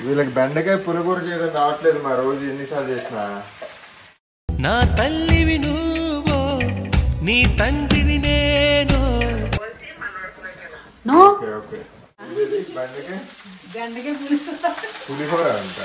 వీళ్ళకి బెండకాయ పులిగూర చేయడం రావట్లేదు మా రోజు ఎన్నిసార్లు చేసినా నా తల్లివి నువ్వో నీ తండ్రిని నేను నో ఓకే ఓకే ఇది బెండకాయ బెండకాయ పులిహోర పులిహోర అంట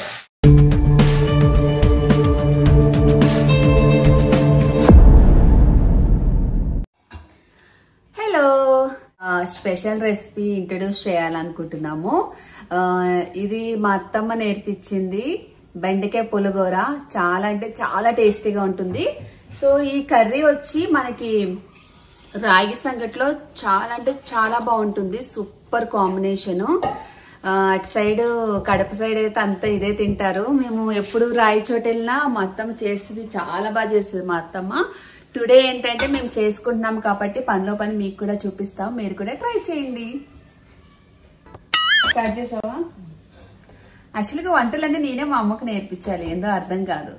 హలో స్పెషల్ రెసిపీ ఇంట్రడ్యూస్ చేయాలనుకుంటున్నాము ఆ, ఇది మా అత్తమ్మ నేర్పించింది బెండకాయ పులిగోర చాలా అంటే చాలా టేస్టీగా ఉంటుంది సో ఈ కర్రీ వచ్చి మనకి రాగి సంగట్లో చాలా అంటే చాలా బాగుంటుంది సూపర్ కాంబినేషన్ అటు సైడ్ కడప సైడ్ అయితే అంతా ఇదే తింటారు మేము ఎప్పుడు రాయి చోట వెళ్ళినా మా అత్తమ్మ చేస్తుంది చాలా బాగా చేస్తుంది మా అత్తమ్మ టుడే ఏంటంటే మేము చేసుకుంటున్నాం కాబట్టి పనిలో పని మీకు కూడా చూపిస్తాం మీరు కూడా ట్రై చేయండి స్టార్ట్ చేసావా యాక్చువల్గా వంటలన్నీ నేనే మా అమ్మకు నేర్పించాలి ఏందో అర్థం కాదు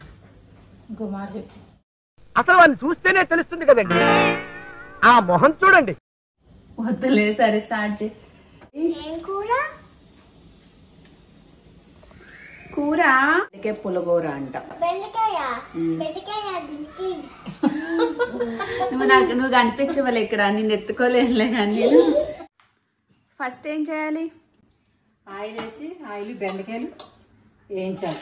అసలు వాడిని చూస్తేనే తెలుస్తుంది కదండి ఆ మొహం చూడండి వద్దులే సరే స్టార్ట్ చేయి కూర అందుకే పులగూర అంట బెండకాయ బెండకాయ దీనికి నువ్వు నాకు నువ్వు కనిపించవాలి ఇక్కడ నిన్ను ఎత్తుకోలేనులే కానీ నేను ఫస్ట్ ఏం చేయాలి ఆయిల్ వేసి ఆయిల్ బెండకాయలు వేయించాలి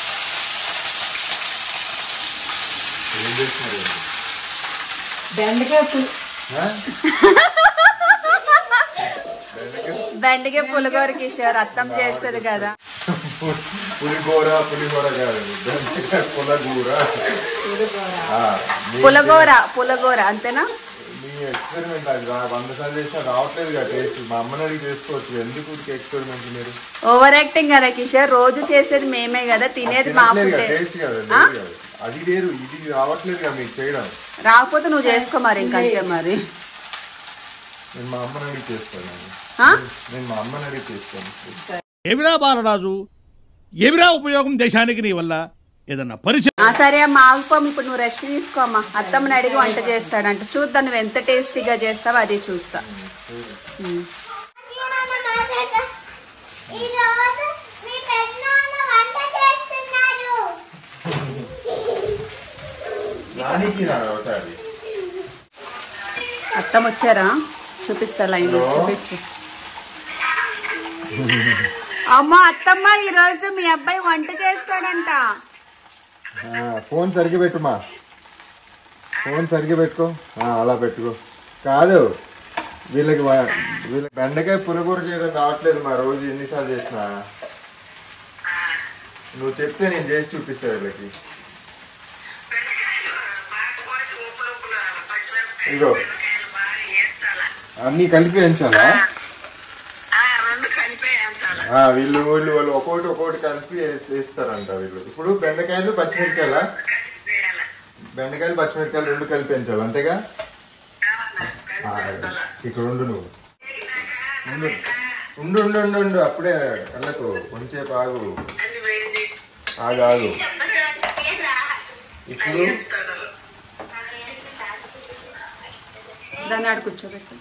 ఏం చేస్తున్నారు వీళ్ళు? బెండకాయ పులి ఆ? బెండకాయ పులిగూర కిషోర్ అత్తం చేస్తుంది కదా పులిహోర పులిహోర కాదు బెండకాయ పులగూర ఆ, మీ- పులగూర పులగూర అంతేనా మీ ఎక్స్పెరిమెంట్ అది రా- వంద సార్లు చేసినా రావట్లేదు కదా టేస్ట్ మా అమ్మని అడిగి చేసుకోవచ్చు ఎందుకు ఎక్స్పెరిమెంట్ మీరు ఓవర్ యాక్టింగ్ కదా కిషోర్ రోజు చేసేది మేమే కదా తినేది మా తినట్లేదు ఫుడ్డే కదా టేస్ట్ కదా ఆ? లేదు కదా. అది వేరు ఇది రావట్లేదు కదా మీకు చేయడం రాకపోతే నువ్వు చేసుకో మరి ఇంకంతే మరి నేను మా అమ్మని అడిగి చేస్తాను ఆ? నేను మా అమ్మని అడిగి చేస్తాను ఏమిరా బాలరాజు ఏమిరా ఉపయోగం దేశానికి నీ వల్ల ఏదన్నా పరిచయం ఆ సరే అమ్మా ఆగిపోమ్మ ఇప్పుడు నువ్వు రెస్ట్ తీసుకో అమ్మా అత్తమ్మని అడిగి వంట చేస్తాడంట చూద్దాం నువ్వు ఎంత టేస్టీగా చేస్తావో అది చూస్తా ఉమ్. ఈ రోజు మీ పెద్దనాన్న వంట చేస్తున్నారు నానికి నా ఒకసారి అత్తమ్మ వచ్చారా చూపిస్తా లైన్ హలో. చూపించు అమ్మ అత్తమ్మ ఈ రోజు మీ అబ్బాయి వంట చేస్తాడంట ఆ, ఫోన్ సరిగ్గా పెట్టుమా ఫోన్ సరిగ్గా పెట్టుకో ఆ, అలా పెట్టుకో కాదు వీళ్ళకి వా- వీళ్ళకి బెండకాయ పులిగూర చేయడం రావట్లేదు మా రోజు ఎన్నిసార్లు చేసినా నువ్వు చెప్తే నేను చేసి చూపిస్తా వీళ్ళకి ఇగో అన్నీ కలిపి ఎంచాలా ఆ, వీళ్ళు వీళ్ళు వాళ్ళు ఒక్కొక్కటి ఒక్కొక్కటి కలిపి వేస్తారంట వీళ్ళు ఇప్పుడు బెండకాయలు పచ్చిమిరకాయల బెండకాయలు పచ్చిమిరకాయలు రెండు కలిపి ఎంచాలి అంతేగా ఆ, ఇక్కడ ఉండు నువ్వు ఉండు ఉండు ఉండు ఉండు ఉండు అప్పుడే వెళ్ళకు కొంచెంసేపు ఆగు ఆగు ఆగు ఇప్పుడు దాన్ని ఆడ కూర్చోబెట్టు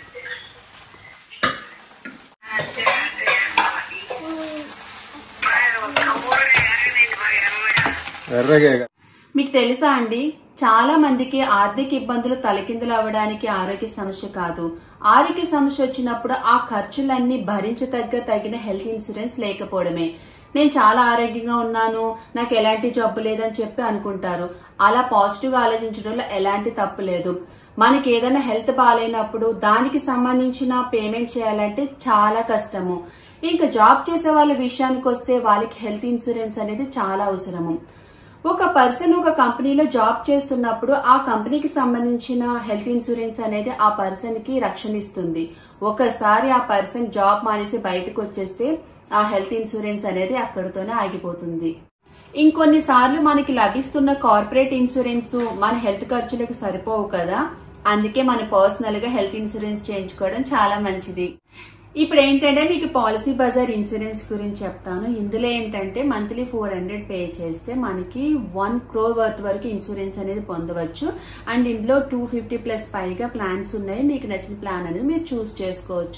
ఎర్రగా మీకు తెలుసా అండి చాలా మందికి ఆర్థిక ఇబ్బందులు తలకిందులు అవ్వడానికి ఆరోగ్య సమస్య కాదు ఆరోగ్య సమస్య వచ్చినప్పుడు ఆ ఖర్చులన్నీ భరించదగ్గ తగిన హెల్త్ ఇన్సూరెన్స్ లేకపోవడమే నేను చాలా ఆరోగ్యంగా ఉన్నాను నాకు ఎలాంటి జబ్బు లేదని చెప్పి అనుకుంటారు అలా పాజిటివ్ గా ఆలోచించడంలో ఎలాంటి తప్పు లేదు మనకి ఏదైనా హెల్త్ బాగాలేనప్పుడు దానికి సంబంధించిన పేమెంట్ చేయాలంటే చాలా కష్టము ఇంకా జాబ్ చేసే వాళ్ళ విషయానికి వస్తే వాళ్ళకి హెల్త్ ఇన్సూరెన్స్ అనేది చాలా అవసరము ఒక పర్సన్ ఒక కంపెనీలో జాబ్ చేస్తున్నప్పుడు ఆ కంపెనీకి సంబంధించిన హెల్త్ ఇన్సూరెన్స్ అనేది ఆ పర్సన్ కి రక్షణ ఇస్తుంది ఒకసారి ఆ పర్సన్ జాబ్ మానేసి బయటకు వచ్చేస్తే ఆ హెల్త్ ఇన్సూరెన్స్ అనేది అక్కడితోనే ఆగిపోతుంది ఇంకొన్నిసార్లు మనకి లభిస్తున్న కార్పొరేట్ ఇన్సూరెన్స్ మన హెల్త్ ఖర్చులకు సరిపోవు కదా అందుకే మన పర్సనల్ గా హెల్త్ ఇన్సూరెన్స్ చేయించుకోవడం చాలా మంచిది ఇప్పుడు ఏంటంటే మీకు పాలసీ బజార్ ఇన్సూరెన్స్ గురించి చెప్తాను ఇందులో ఏంటంటే మంత్లీ ఫోర్ హండ్రెడ్ పే చేస్తే మనకి వన్ క్రోర్ వర్త్ వరకు ఇన్సూరెన్స్ అనేది పొందవచ్చు అండ్ ఇందులో టూ ఫిఫ్టీ ప్లస్ పైగా ప్లాన్స్ ఉన్నాయి మీకు నచ్చిన ప్లాన్ అనేది మీరు చూస్ చేసుకోవచ్చు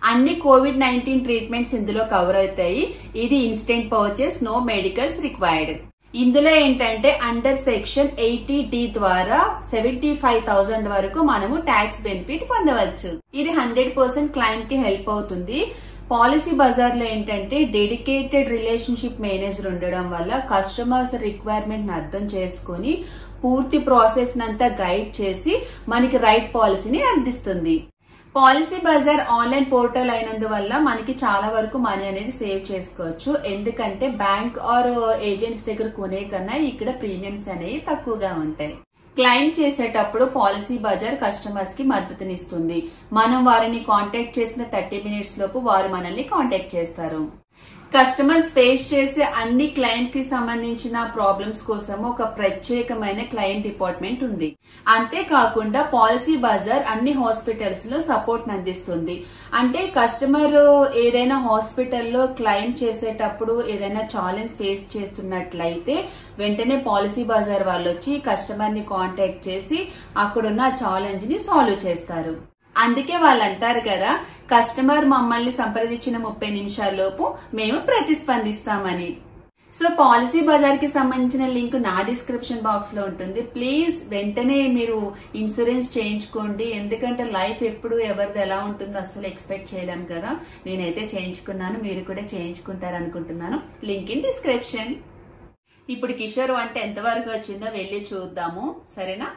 అన్ని కోవిడ్ నైన్టీన్ ట్రీట్మెంట్స్ ఇందులో కవర్ అవుతాయి ఇది instant purchase no medicals required ఇందులో ఏంటంటే అండర్ సెక్షన్ ఎయిటీ డి ద్వారా సెవెంటీ ఫైవ్ థౌసండ్ వరకు మనము ట్యాక్స్ బెనిఫిట్ పొందవచ్చు ఇది హండ్రెడ్ పర్సెంట్ క్లైంట్ కి హెల్ప్ అవుతుంది పాలసీ బజార్ లో ఏంటంటే డెడికేటెడ్ రిలేషన్షిప్ మేనేజర్ ఉండడం వల్ల కస్టమర్స్ రిక్వైర్మెంట్ అర్థం చేసుకొని పూర్తి ప్రాసెస్ నంతా గైడ్ చేసి మనకి రైట్ పాలసీని అందిస్తుంది పాలసీ బజార్ ఆన్లైన్ పోర్టల్ అయినందువల్ల మనకి చాలా వరకు మనీ అనేది సేవ్ చేసుకోవచ్చు ఎందుకంటే బ్యాంక్ ఆర్ ఏజెంట్స్ దగ్గర కొనే కన్నా ఇక్కడ ప్రీమియమ్స్ అనేవి తక్కువగా ఉంటాయి క్లైమ్ చేసేటప్పుడు పాలసీ బజార్ కస్టమర్స్ కి మద్దతునిస్తుంది మనం వారిని కాంటాక్ట్ చేసిన థర్టీ మినిట్స్ లోపు వారు మనల్ని కాంటాక్ట్ చేస్తారు కస్టమర్స్ ఫేస్ చేసే అన్ని క్లయింట్ కి సంబంధించిన ప్రాబ్లమ్స్ కోసం ఒక ప్రత్యేకమైన క్లయింట్ డిపార్ట్మెంట్ ఉంది అంతేకాకుండా పాలసీ బజార్ అన్ని హాస్పిటల్స్ లో సపోర్ట్ అందిస్తుంది అంటే కస్టమర్ ఏదైనా హాస్పిటల్లో క్లైమ్ చేసేటప్పుడు ఏదైనా ఛాలెంజ్ ఫేస్ చేస్తున్నట్లయితే వెంటనే పాలసీ బజార్ వాళ్ళు వచ్చి కస్టమర్ ని కాంటాక్ట్ చేసి అక్కడున్న ఛాలెంజ్ ని సాల్వ్ చేస్తారు అందుకే వాళ్ళు అంటారు కదా కస్టమర్ మమ్మల్ని సంప్రదించిన ముప్పై నిమిషాల్లోపు మేము ప్రతిస్పందిస్తామని సో పాలసీ బజార్ కి సంబంధించిన లింక్ నా డిస్క్రిప్షన్ బాక్స్ లో ఉంటుంది ప్లీజ్ వెంటనే మీరు ఇన్సూరెన్స్ చేయించుకోండి ఎందుకంటే లైఫ్ ఎప్పుడు ఎవరిది ఎలా ఉంటుందో అసలు ఎక్స్పెక్ట్ చేయలేం కదా నేనైతే చేయించుకున్నాను మీరు కూడా చేయించుకుంటారు అనుకుంటున్నాను లింక్ ఇన్ డిస్క్రిప్షన్ ఇప్పుడు కిషోర్ వంట ఎంతవరకు వచ్చిందో వెళ్ళి చూద్దాము సరేనా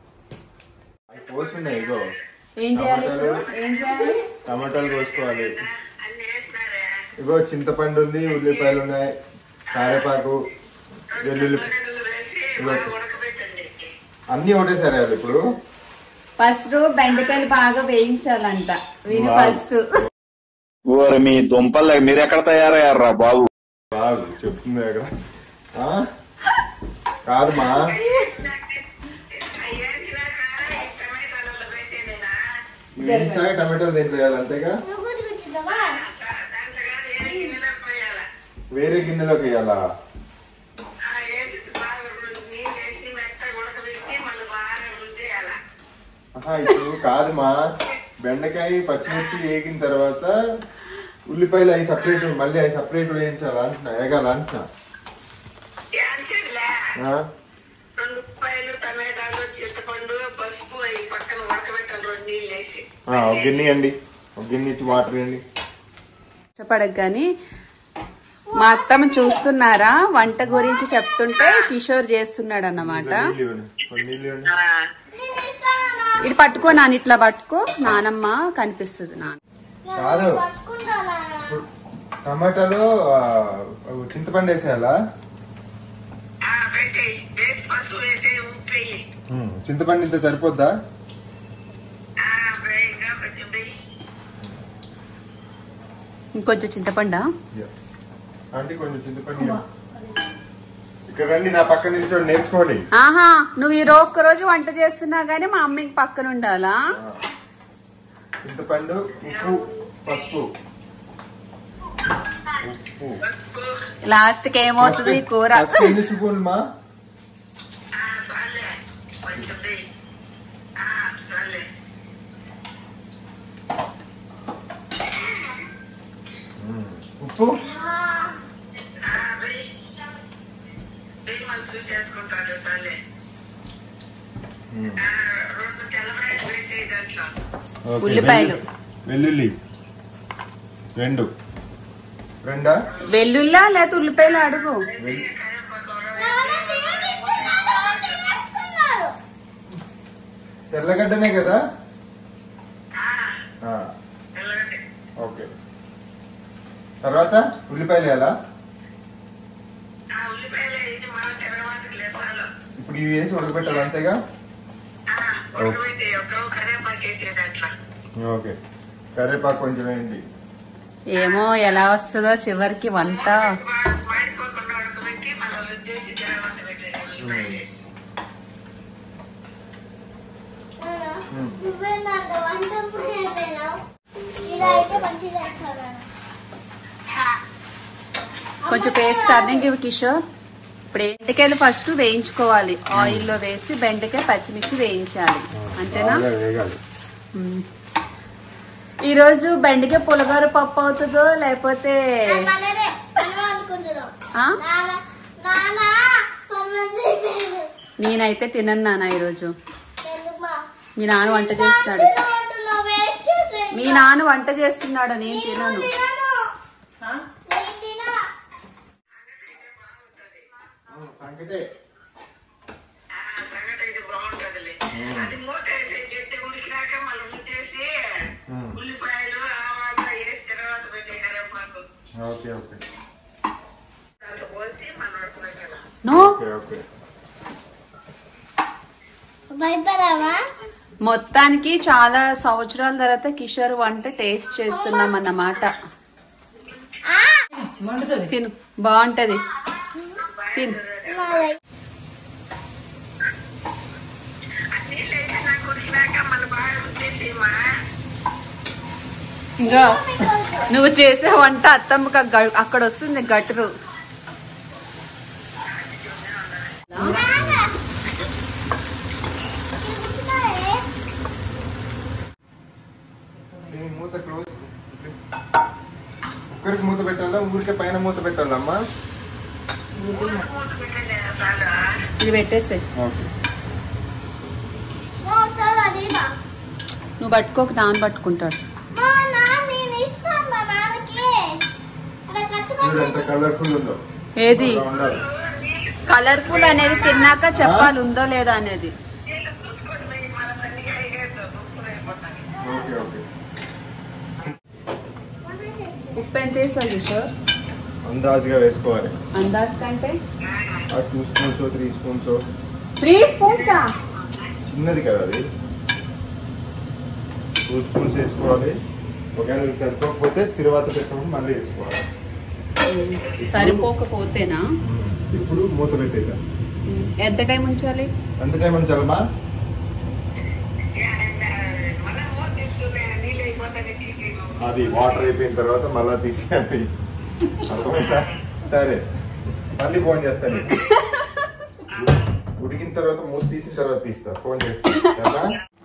అవి పోస్తున్నాయి ఇగో ఏం చేయాలి ఇప్పుడు ఏం చేయాలి టమాటాలు కోసుకోవాలి ఇగో చింతపండు ఉంది ఉల్లిపాయలు ఉన్నాయి కారేపాకు వెల్లుల్లి ఇగో అన్ని ఒకటేసారి వేయాలి ఇప్పుడు ఫస్ట్ బెండకాయలు బాగా వేయించాలంట విని Wow. ఫస్ట్ ఓరి మీ దుంపలు మీరెక్కడ తయారయ్యారా బాబు బాగు చెప్తుంది అక్కడ ఆ? కాదమ్మా వేయించాక టమాటాలు దీంట్లో వేయాలి అంతేగా నువ్వు కూర్చుంటావా వేరే గిన్నెలోకి వేయాలా ఆహా, ఇప్పుడు కాదమ్మా బెండకాయ పచ్చిమిర్చి వేగిన తర్వాత ఉల్లిపాయలు అవి సపరేట్ మళ్ళీ అవి సపరేట్ వేయించాలి అంటున్నా వేగాల అంటున్నా ఆ? రెండు రూపాయలు టమాటాలు చింతపండు పసుపు అవి పక్కన ఉడకబెట్టాలి రెండు నీళ్ళు వేసి ఆ, ఒక గిన్నె అండి ఒక గిన్నె ఇచ్చి వాటర్ వేయండి ఇష్టపడకు కానీ మా అత్తమ్మ చూస్తున్నారా వంట గురించి చెప్తుంటే కిషోర్ చేస్తున్నాడు అన్నమాట నీళ్ళు ఇవ్వండి కొన్ని నీళ్ళు ఇవ్వండి నేను ఇస్తాను ఇది పట్టుకో నాన్న ఇట్లా పట్టుకో నానమ్మ కనిపిస్తుంది నాన్న కాదు పట్టుకుంటానా ఇప్పుడు టమాటాలు ఆ, చింతపండు వేసేయాలా ఆ, వేసేయి వేసి పసుపు వేసేయి ఉప్పు వేయి ఉమ్, చింతపండు ఇంత సరిపోద్దా ఆ, వేయి, ఇంకా కొంచెం వేయి ఇంకొంచెం చింతపండా అంటే కొంచెం చింతపండు ఇవ్వండి. ఇక్కడ రండి నా పక్క నిల్చోండి నేర్చుకోండి ఆహా నువ్వు ఈ రోజు ఒక్క రోజు వంట చేస్తున్నా గానీ మా అమ్మకి పక్కన ఉండాలా చింతపండు ఉప్పు పసుపు ఉప్పు లాస్ట్ కి ఏమవుతుంది ఈ కూర పసుపు ఎన్ని స్పూన్లు మా ఆ, చాలే కొంచెం వేయి ఆ, చాలే ఉప్పు ఆ, వేయి వేయి మళ్ళీ చూసేసుకుంటాను చాలే ఉమ్. ఆ, రెండు తెల్లవాయలు వేసేయి దాంట్లో ఓకే, ఉల్లిపాయలు. వెల్లు- వెల్లుల్లి రెండు రెండా వెల్లుల్లా లేకపోతే ఉల్లిపాయలు అడుగు వెల్- నాన్న నేను ఇస్తున్నాను తినేస్తున్నాడు తెల్లగడ్డనే కదా ఆ, తెల్లగడ్డ ఓకే తర్వాత ఉల్లిపాయలు వేయాలా ఆ ఉల్లిపాయలు ఇది మన తెల్లవాటికి లేసాలు ఇప్పుడు ఇవి వేసి ఉడకబెట్టాలి అంతేగా ఉడకబెట్టి ఒక్కరో కరేపాకు వేసేది అట్లా ఓకే కరివేపాకు కొంచెం వేయండి ఏమో ఎలా వస్తుందో చివరికి వంట బాగా మాడిపోకుండా ఉడకబెట్టి మళ్ళీ రుద్దేసి తెల్లవాట పెట్టేది ఉల్లిపాయలు వేసి నాన్న, నువ్వే నాన్న వంట పోయేదేనా? ఇలా అయితే మంచిగా చేస్తాను నాన్న. కొంచెం పేస్ట్ టర్నింగ్ ఇవి కిషోర్ ఇప్పుడు బెండకాయలు ఫస్ట్ వేయించుకోవాలి ఆయిల్లో వేసి బెండకాయ పచ్చిమిర్చి వేయించాలి అంతేనా బాగా వేగాలి మ్మ్. ఈ రోజు బెండకాయ పులగూర పప్పు అవుతుందో లేకపోతే మననే మనం అనుకుంటున్నాం ఆ? నాన్న నాన్న పర్మనెంట్ అయిపోయాడు నేనైతే తినను నాన్న ఈరోజు ఎందుకు మా మీ నాన్న వంట చేస్తున్నాడు తినమంటున్నావు వెయిట్ చేసే మీ నాన్న వంట చేస్తున్నాడు నేను తినను సంకటే ఆ సంగతి అయితే బాగుంటదిలే అది మూతేసి గట్టి ఉడికినాక మళ్ళీ ఉంచేసి ఉల్లిపాయలు ఆవాలు వేసి తర్వాత పెట్టే కరేపాకు ఓకే ఓకే దాంట్లో పోసి మనం ఉడకబెట్టాలి నో ఓకే ఓకే భయపడావా మొత్తానికి చాలా సంవత్సరాల తర్వాత కిషోర్ వంట టేస్ట్ చేస్తున్నాం అన్నమాట మండుతుంది తిను బాగుంటది తిను నీళ్ళు వేసి నాకు ఉడికినాక మళ్ళీ బాగా ఉంచేసి మా ఇంకా నువ్వు చేసే వంట అత్తమ్మకి ఆ గ- అక్కడ వస్తుంది గటురు దీని మూత క్లోజ్ కుక్కర్కి మూత పెట్టాలా ఊరికే పైన మూత పెట్టాలమ్మా మూత పెట్టండి చాలా ఇది పెట్టేసే ఓకే ఒకసారి అడిగినా నువ్వు పట్టుకోక నాన్న పట్టుకుంటాడు మా నాన్న నేను ఇస్తాను మా నాన్నకి అలా ఖర్చు చూడు ఎంత కలర్ఫుల్ ఉందో ఏది అలా ఉండాలి కలర్ఫుల్ అనేది తిన్నాక చెప్పాలి ఉందో లేదా అనేది నీళ్ళు పూసుకొని పోయి మళ్ళీ తల్లిగా అయ్యేది ఉప్పు అయిపోతాను ఓకే ఓకే ఉప్పు ఎంత వేసావు కిషోర్ అందాజుగా వేసుకోవాలి అందాజ్ కంటే ఆ two spoons three spoons three స్పూన్సా చిన్నది కదా అది టూ స్పూన్స్ వేసుకోవాలి ఒకవేళ మీకు సరిపోకపోతే తిరువాత పెట్టినప్పుడు మళ్ళీ వేసుకోవాలి సరిపోకపోతేనా ఇప్పుడు మూత పెట్టేసా ఎంత టైం ఉంచాలి ఎంత టైం ఉంచాలమ్మా మళ్ళీ మూత తీసుకుని నీళ్ళు అయిపోతాయి తీసి అది వాటర్ అయిపోయిన తర్వాత మళ్ళీ తీసేయాలి అర్థమైందా సరే మళ్ళీ ఫోన్ చేస్తాను నీకు. ఉడికిన తర్వాత మూత తీసిన తర్వాత తీస్తా ఫోన్ చేస్తా సరేనా?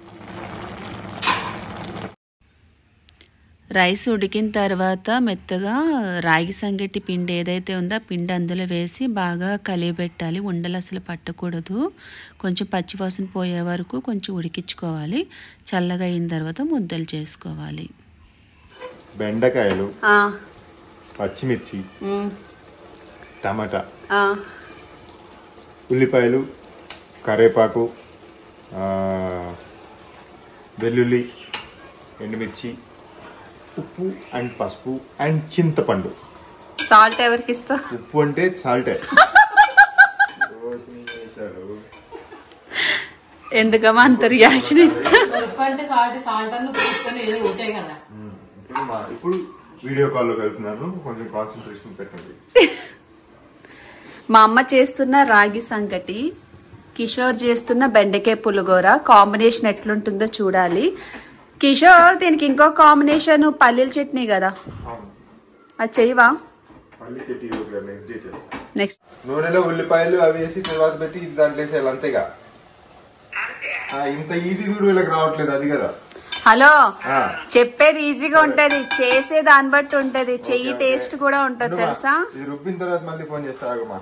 రైస్ ఉడికిన తర్వాత మెత్తగా రాగి సంగటి పిండి ఏదైతే ఉందో ఆ పిండి అందులో వేసి బాగా కలియబెట్టాలి ఉండలు అసలు పట్టకూడదు కొంచెం పచ్చివాసన పోయే వరకు కొంచెం ఉడికించుకోవాలి చల్లగా అయిన తర్వాత ముద్దలు చేసుకోవాలి బెండకాయలు ఆ, పచ్చిమిర్చి ఉమ్, టమాటా ఆ, ఉల్లిపాయలు కరేపాకు ఆ, వెల్లుల్లి ఎండుమిర్చి ఉప్పు అండ్ పసుపు అండ్ చింతపండు సాల్ట్ ఎవరికి ఇస్తా ఉప్పు అంటే సాల్టే ఎందుకమ్మా అంత రియాక్షన్ ఇచ్చా ఉప్పు అంటే సాల్ట్ సాల్ట్ అన్న పూసుకొని ఏదో ఉంటాయి కదా ఇప్పుడు మా ఇప్పుడు వీడియో కాల్లోకి వెళ్తున్నాను కొంచెం కాన్సన్ట్రేషన్ పెట్టండి మా అమ్మ చేస్తున్న రాగి సంగటి కిషోర్ చేస్తున్న బెండకాయ పులిగోర కాంబినేషన్ ఎట్లుంటుందో చూడాలి కిషోర్ దీనికి ఇంకో కాంబినేషన్ పల్లీల చట్నీ కదా అది చెయ్యవా మళ్ళీ చెట్టి నెక్స్ట్ డే చేస్తాను నెక్స్ట్ నూనెలో ఉల్లిపాయలు అవి వేసి తర్వాత పెట్టి ఇది దాంట్లో వేసేయాలి అంతేగా ఆ, ఇంత ఈజీ కూడా వీళ్ళకి రావట్లేదు అది కదా హలో ఆ. చెప్పేది ఈజీగా ఉంటది చేసే దాన్ని బట్టి ఉంటది చెయ్యి టేస్ట్ కూడా ఉంటది ఉండుమా. తెలుసా ఇది రుబ్బిన తర్వాత మళ్ళీ ఫోన్ చేస్తా ఆగమ్మా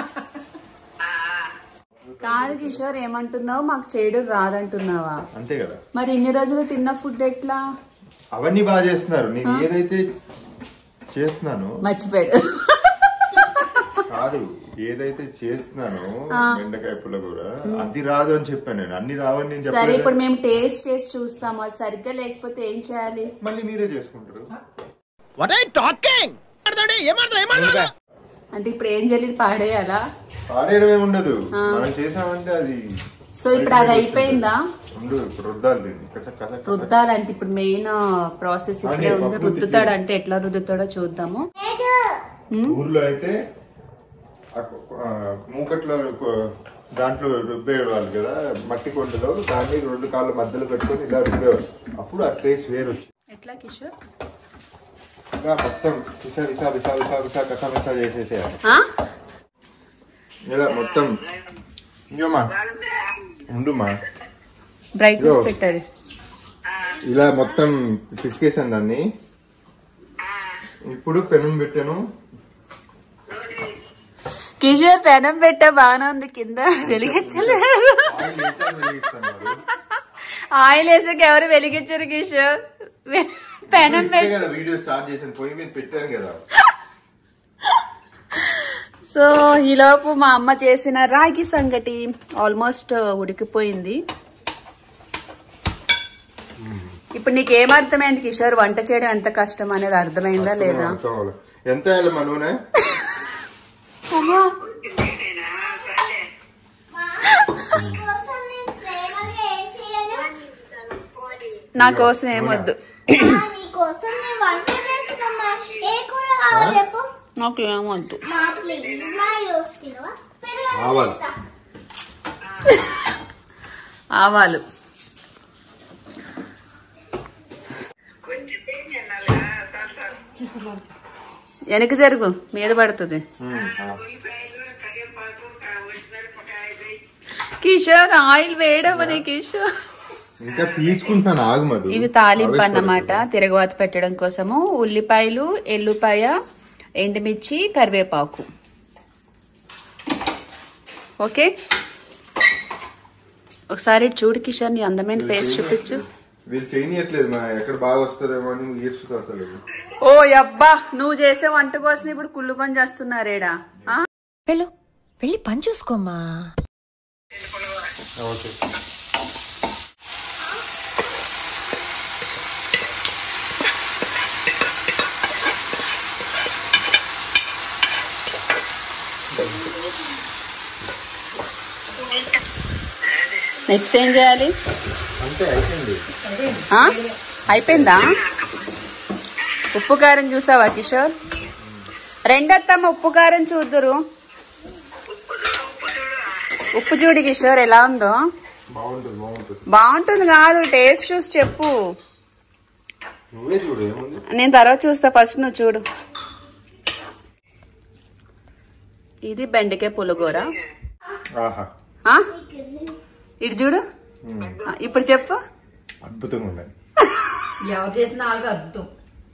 కాదు కిషోర్ ఏమంటున్నావు మాకు చేయడం రాదంటున్నావా అంతే కదా మరి ఇన్ని రోజులు తిన్న ఫుడ్ ఎట్లా అవన్నీ బాగా చేస్తున్నారు నేను ఏదైతే చేస్తున్నానో మర్చిపోయాడు కాదు ఏదైతే చేస్తున్నానో బెండకాయ పుల్లగూర అది రాదు అని చెప్పాను నేను అన్ని రావని నేను సరే చెప్పలేదు ఇప్పుడు మేము టేస్ట్ చేసి చూస్తాము అది సరిగ్గా లేకపోతే ఏం చేయాలి మళ్ళీ మీరే చేసుకుంటారు అంటే ఇప్పుడు ఏం జరిగింది పాడేయాలా పాడేయడమే ఉండదు మనం చేసామంటే అది సో ఇప్పుడు అది అయిపోయిందా ఉండు ఇప్పుడు రుద్దాలి దీన్ని కస కస కస. రుద్దాలంటే ఇప్పుడు మెయిన్ ప్రాసెస్ ఇప్పుడే అదే, ఉంది పప్పు రుద్దుతాడు అంటే ఎట్లా రుద్దుతాడో చూద్దాము ఊర్లో అయితే ఆ కు- ఆ మూకట్లో కు- దాంట్లో రుబ్బేవాళ్ళు కదా మట్టి కొండలో దాన్ని రెండు కాళ్ళ మధ్యలో పెట్టుకొని ఇలా రుబ్బేవాళ్ళు అప్పుడు ఆ టేస్ట్ వేరు వచ్చింది ఎట్లా కిషోర్ ఇలా మొత్తం విసా విసా విసా విసా విసా కసా విసా చేసేసేయాలి ఆ? ఇలా మొత్తం ఇంకమ్మా ఉండుమా బ్రైట్నెస్ ఇదిగో. పెట్టది ఇలా మొత్తం పిసికేసాను దాన్ని ఇప్పుడు పెనం పెట్టాను కిషోర్ పెనం పెట్టా బాగానే ఉంది కింద వెలిగించలేదు ఆయిల్ వేసాను వెలిగిస్తాను మరి. ఆయిల్ వేసాక ఎవరు వెలిగించారు కిషోర్ వె- పెనం ఇప్పుడే పెట్టి కదా వీడియో స్టార్ట్ చేసాను పొయ్యి మీద పెట్టాను కదా సో ఈలోపు మా అమ్మ చేసిన రాగి సంగటి ఆల్మోస్ట్ ఉడికిపోయింది ఇప్పుడు నీకు ఏమర్థమైంది కిషోర్ వంట చేయడం ఎంత కష్టం అనేది అర్థమైందా లేదా అర్థం అవ్వలే. ఎంత వేయాలి మా నూనె అమ్మా నేనేనా సర్లే నీకోసం నేను ప్రేమగా ఏం చేయను నా కోసం ఏమొద్దు ఆ, నీకోసం నేను వంట చేసినమ్మా ఏ కూర కావాలి చెప్పు నాకు ఏమొద్దు మా ప్లీజ్ మా ఈరోజు తినవా పెరుగు ఆవాలు. వేస్తా. ఆవాలు కొంచెం పెరిగి తినాలా సార్ సార్ వెనక జరుగు మీద పడుతుంది ఉమ్, ఆ. ఉల్లిపాయలు కరివేపాకు ఒరిజినల్ వేయి కిషోర్ ఆయిల్ వేయడమని కిషోర్ ఇంకా తీసుకుంటున్నాను ఆగు మధు ఇవి తాలింపు అన్నమాట తిరగవాత పెట్టడం కోసము ఉల్లిపాయలు ఎల్లుపాయ ఎండుమిర్చి కరివేపాకు ఓకే ఒకసారి ఇటు చూడు కిషోర్ నీ అందమైన ఫేస్ చూపించు వీళ్ళు చేయనియట్లేదు మా ఎక్కడ బాగా వస్తుందేమో అని ఈర్చుతో అసలు ఓ అబ్బా నువ్వు చేసే వంట కోసం ఇప్పుడు కుళ్ళుకొని చేస్తున్నారేడా ఆ? వెళ్ళు వెళ్ళి పని చూసుకోమ్మా ఓకే నెక్స్ట్ ఏం చేయాలి అంతే అయిపోయింది ఆ? అయిపోయిందా ఉప్పు కారం చూసావా కిషోర్ రెండత్తమ్మ ఉప్పు కారం చూద్దురు ఉప్పు చూడు కిషోర్ ఎలా ఉందో బాగుంటుంది బాగుంటుంది బాగుంటుంది కాదు టేస్ట్ చూసి చెప్పు నువ్వే చూడు ఏముంది నేను తర్వాత చూస్తా ఫస్ట్ నువ్వు చూడు ఇది బెండకాయ పులిగూర ఆహా ఆ? ఇటు చూడు ఉమ్, ఆ, ఇప్పుడు చెప్పు అద్భుతంగా ఉంది ఎవరు చేసిన వాళ్ళకి అద్భుతం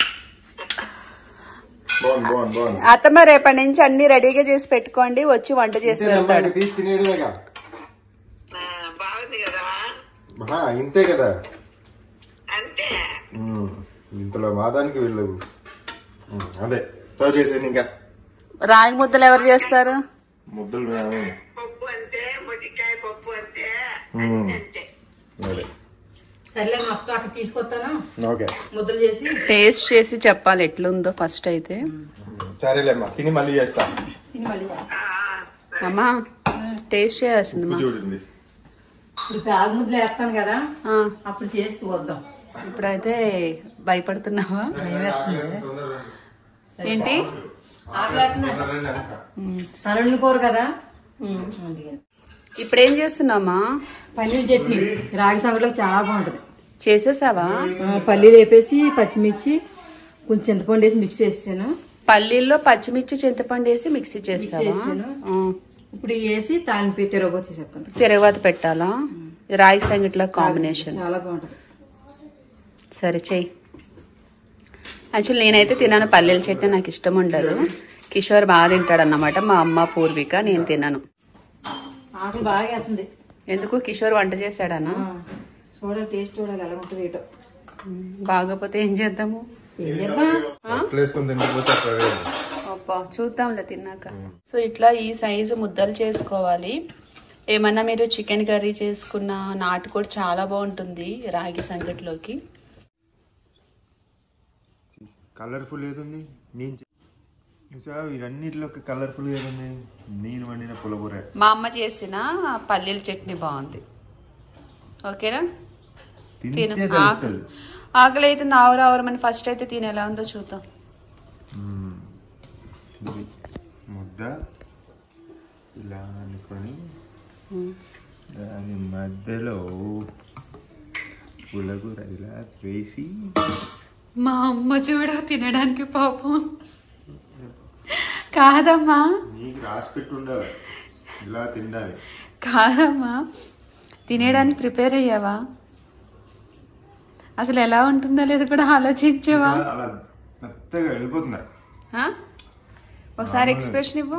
బాగుంది బాగుంది బాగుంది అత్తమ్మ రేపటి నుంచి అన్ని రెడీగా చేసి పెట్టుకోండి వచ్చి వంట చేసి ఇంతేనమ్మా, వెళ్తాడు ఇంక తీసి తినేయడమేగా ఆ, బాగుంది కదా మహా, ఇంతే కదా అంతే ఉమ్, ఇంతలో మాదానికి వీళ్ళు ఉమ్, అదే తో చేసేయండి ఇంకా రాగి ముద్దలు ఎవరు చేస్తారు ముద్దలు మేము పప్పు అంతే మొటికాయ పప్పు అంతే ఉమ్, అంతే అదే సర్లే మా అక్క అక్కడ తీసుకొస్తాను ఓకే ముద్దలు చేసి టేస్ట్ చేసి చెప్పాలి ఎట్లుందో ఫస్ట్ అయితే సరేలేమ్మా తిని మళ్ళీ చేస్తా తిని మళ్ళీ రా. అమ్మా టేస్ట్ చేయాల్సింది మా చూడండి ఇప్పుడు ప్యాగ్ ముద్దలు వేస్తాను కదా ఆ, అప్పుడు చేస్తూ వద్దాం ఇప్పుడైతే భయపడుతున్నావా ఏంటి సరళ కూర కదా అందుకని ఇప్పుడు ఏం చేస్తున్నామా పల్లీల చట్నీ రాగి సంగటిలోకి చాలా బాగుంటది చేసేసావా ఆ, పల్లీలు వేపేసి పచ్చిమిర్చి కొంచెం చింతపండు వేసి మిక్స్ చేసాను పల్లీల్లో పచ్చిమిర్చి చింతపండు వేసి మిక్సీ చేస్తావా చేసాను. ఆ, ఇప్పుడు ఇవి వేసి తాలింపు తిరగబోతు చేసేస్తాను తిరగవాత పెట్టాలా రాగి సంగట్లో కాంబినేషన్ చాలా బాగుంటది సరే చెయ్యి యాక్చువల్ నేనైతే తిన్నాను పల్లీల చట్నీ నాకు ఇష్టం ఉండదు కిషోర్ బాగా తింటాడు అన్నమాట మా అమ్మ పూర్విక నేను తిన్నాను ఆకలి బాగా వేస్తుంది ఎందుకు కిషోర్ వంట చేశాడనా ఆ, చూడాలి టేస్ట్ చూడాలి ఎలా ఉంటుంది ఏటో బాగోపోతే ఏం చేద్దాము ఏం చేద్దాం అట్లా వేసుకొని తిండిపోతే అట్లాగే అబ్బా చూద్దాంలే తిన్నాక సో ఇట్లా ఈ సైజు ముద్దలు చేసుకోవాలి ఏమన్నా మీరు చికెన్ కర్రీ చేసుకున్న నాటుకోడి చాలా బాగుంటుంది రాగి సంగటిలోకి కలర్ఫుల్ ఏదుంది నేను చే- చూసావా ఇవన్నిటిలోకి కలర్ఫుల్ ఏదుంది నేను వండిన పులగూర మా అమ్మ చేసిన పల్లీల చట్నీ బాగుంది ఓకేనా తిను తింటే ఆకలి తెలుస్తుంది ఆకలి అయితే ఆవురు ఆవురమని ఫస్ట్ అయితే తిని ఎలా ఉందో చూద్దాం ఇది ముద్ద ఇలా అనుకొని దాని మధ్యలో పులగూర ఇలా వేసి మా అమ్మ చూడు తినడానికి పాపం కాదమ్మా నీకు రాసి పెట్టి ఉండాలి ఇలా తినాలి కాదమ్మా తినేయడానికి ప్రిపేర్ అయ్యావా అసలు ఎలా ఉంటుందో లేదో కూడా ఆలోచించవా అలా మెత్తగా వెళ్ళిపోతుంది ఆ? ఒకసారి ఎక్స్ప్రెషన్ ఇవ్వు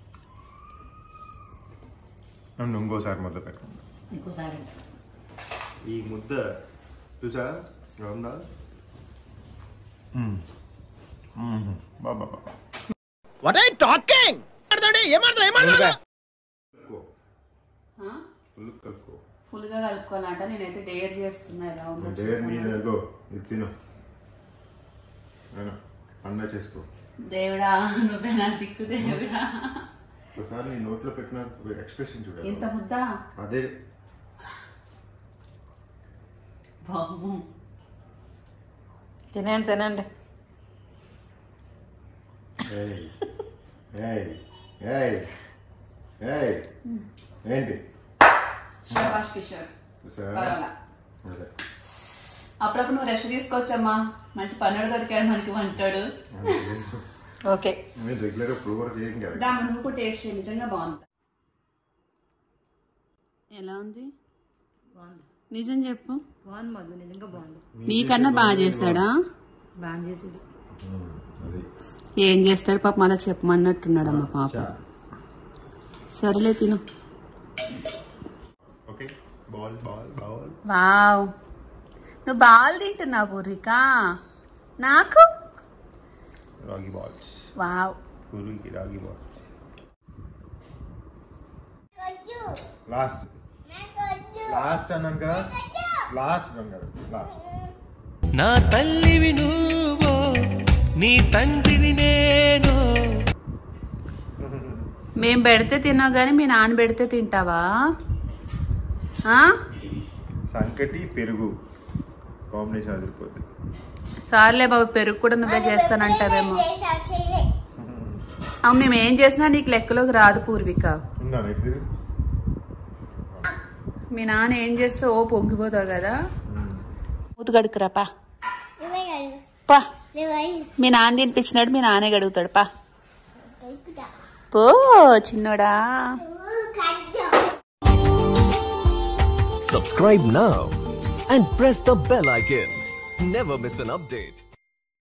నన్ను ఇంకోసారి ముద్ద పెట్టండి ఇంకోసారి ఈ ముద్ద చూసా ఎలా ఉందా బాబా వాట్ ఐ టాకింగ్ ఏమాడతాడు ఏమాడతాడు ఫుల్ కలుపుకో ఫుల్ గా కలుపుకోవాలంట నేనైతే డేర్ చేస్తున్నా ఎలా ఉందో డేర్ మీద గో ఇది తిను నేను పండ చేసుకో దేవుడా నువ్వే నా దిక్కు దేవుడా ఒకసారి నీ నోట్లో పెట్టిన ఎక్స్ప్రెషన్ చూడాలి ఇంత ముద్ద అదే బాబు తినండి తినండి ఏయ్ ఏయ్ ఏయ్ ఏయ్ ఏంటి శభాష్ కిషోర్ చూసావా? పర్వాలా. అదే అప్పుడప్పుడు నువ్వు రెస్ట్ తీసుకోవచ్చమ్మా మంచి పన్నెడు దొరికాడు మనకి వంటాడు ఓకే నేను రెగ్యులర్ ఇప్పుడు కూడా చేయం కదా దాని నువ్వు కూడా టేస్ట్ చేయి నిజంగా బాగుంది ఎలా ఉంది బాగుంది నిజం చెప్పు బాగుంది మధు నిజంగా బాగుంది నీకన్నా బాగా చేస్తాడా బాగా చేసింది అది ఏం చేస్తాడు పాప మళ్ళీ చెప్పమన్నట్టున్నాడమ్మా పాప సరేలే తిను okay ball ball ball wow నువ్వు బాల్ తింటున్నావు పూర్విక నాకు రాగి బాల్స్ వావ్ పూరికి రాగి బాల్స్ కొచ్చు లాస్ట్ నాకు కొచ్చు లాస్ట్ అన్నాను కదా లాస్ట్ అన్నాను కదా లాస్ట్ నా తల్లివి నువ్వో నీ తండ్రిని నేను మేం పెడితే తిన్నావు కానీ మీ నాన్న పెడితే తింటావా ఆ? సంకటి పెరుగు కాంబినేషన్ అదిరిపోద్ది సార్లే బాబు పెరుగు కూడా నువ్వే చేస్తానంటావేమో చేసా చెయ్యి అవు మేము ఏం చేసినా నీకు లెక్కలోకి రాదు పూర్విక ఉందా నీకు తిరుగు మీ నాన్న ఏం చేస్తే ఓ పొంగిపోతావు కదా మూత గడుకురా పా నువ్వే కాదు పా నువ్వే మీ నాన్న తినిపించినాడు మీ నాన్నే గడుగుతాడు పా కలుపుతా పో చిన్నోడా నువ్వు కట్టు Subscribe now and press the bell icon. Never miss an update.